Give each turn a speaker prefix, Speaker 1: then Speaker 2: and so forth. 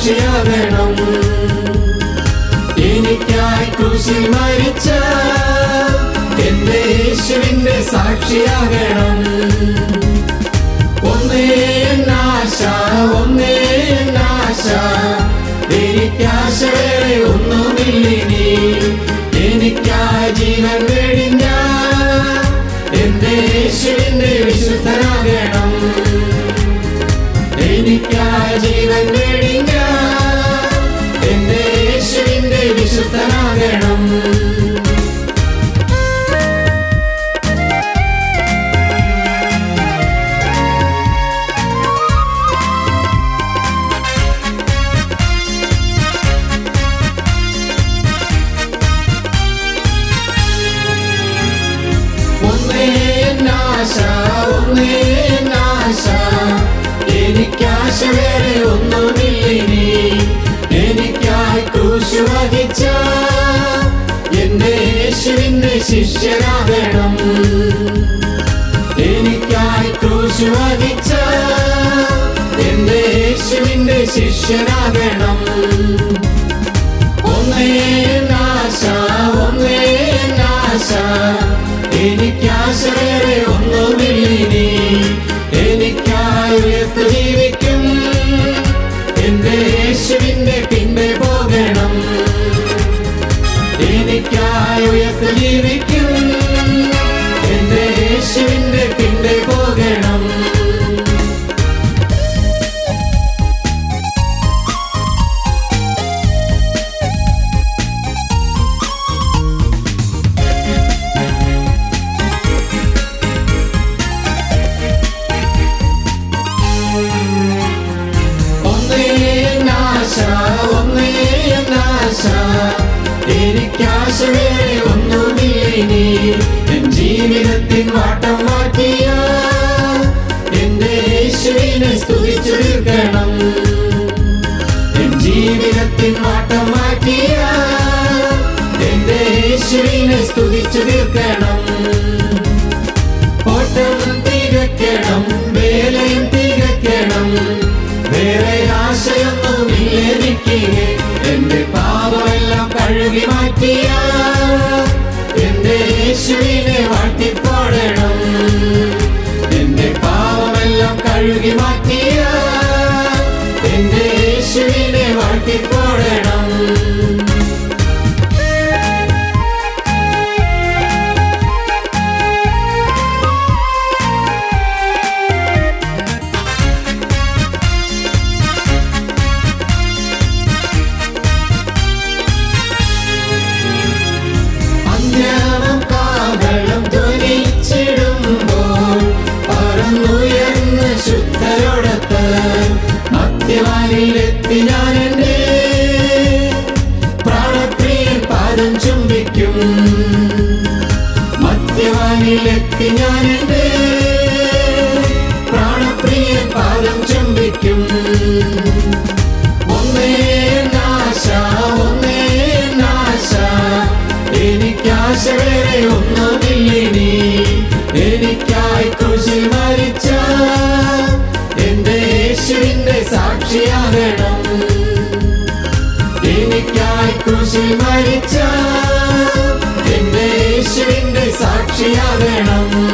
Speaker 1: സാക്ഷിയാകണം എനിക്കായി ക്രൂശിൽ മരിച്ച എന്റെ യേശുവിന്റെ സാക്ഷിയാകണം ഒന്നേ എന്നാശ ഒന്നേ എന്നാശ എനിക്കാശ വേറെ ഒന്നുമില്ലിനി എനിക്കായി ജീവൻ വെടിഞ്ഞ എന്റെ യേശുവിന്റെ വിശുദ്ധനാകണം എനിക്കായി ജീവൻ വെടിഞ്ഞ എന്റെ യേശുവിന്റെ വിശുദ്ധനാകണം ഒന്നേ നാശ ഒന്നേ നാശ എനിക്കാശ വേറെ ഒന്നുമില്ലിനി എനിക്കായി ക്രൂശ് വഹിച്ച എന്റെ യേശുവിന്റെ ശിഷ്യരാകണം എനിക്കായി ക്രൂശ് വഹിച്ച എന്റെ യേശുവിന്റെ ശിഷ്യരാകണം ഒന്നേ നാശ ഒന്നേ നാശ എനിക്കാശ വേറെ ഒന്നുമില്ലിനി എനിക്കായി ഉയർത്ത് ജീവിക്കും എന്റെ യേശുവിന്റെ പിന്നെ പോകണം എനിക്കായി ഉയർത്ത് ജീവിക്കും എന്റെ യേശുവിന്റെ പിന്നെ പോകണം ഒന്നേ നാശ ഒന്നേ നാശ എനിക്കാശ വേറെ ഒന്നുമില്ലിനി എൻ ജീവിതത്തിൻ വാട്ടം മാറ്റിയ എന്റെ യേശുവിനെ സ്തുതിച്ചു തീർക്കണം എൻ ജീവിതത്തിൻ വാട്ടം മാറ്റിയ എന്റെ യേശുവിനെ സ്തുതിച്ചു തീർക്കണം ഓട്ടം തികക്കണം വേലയും തികക്കണം വേറെ ആശയൊന്നുമില്ല എനിക്ക് എന്റെ പാപമെല്ലാം കഴുകി മാറ്റിയ എന്റെ യേശുവിനെ വാട്ടിപ്പാടണം എന്റെ പാപമെല്ലാം കഴുകി മാറ്റിയ എന്റെ യേശുവിനെ വാട്ടിപ്പാടണം അന്യാമം കാഹളം ധ്വനിച്ചിടുമ്പോൾ പറന്നുയർന്ന് ശുദ്ധരോടത്ത് മധ്യവാനിലെത്തി ഞാൻ എൻ്റെ പ്രാണപ്രിയൻ പാദം ചുംബിക്കും മധ്യവാനിലെത്തി ഞാൻ എൻ്റെ പ്രാണപ്രിയൻ പാദം ചുംബിക്കും ഒന്നേ നാശ ഒന്നേ നാശ എനിക്കാശ വേറെ ഒന്നുമില്ലിനി എനിക്കായി ക്രൂശിൽ മരിച്ച എന്റെ യേശുവിന്റെ സാക്ഷിയാകണം എനിക്കായി ക്രൂശിൽ മരിച്ച എന്റെ യേശുവിന്റെ സാക്ഷിയാകണം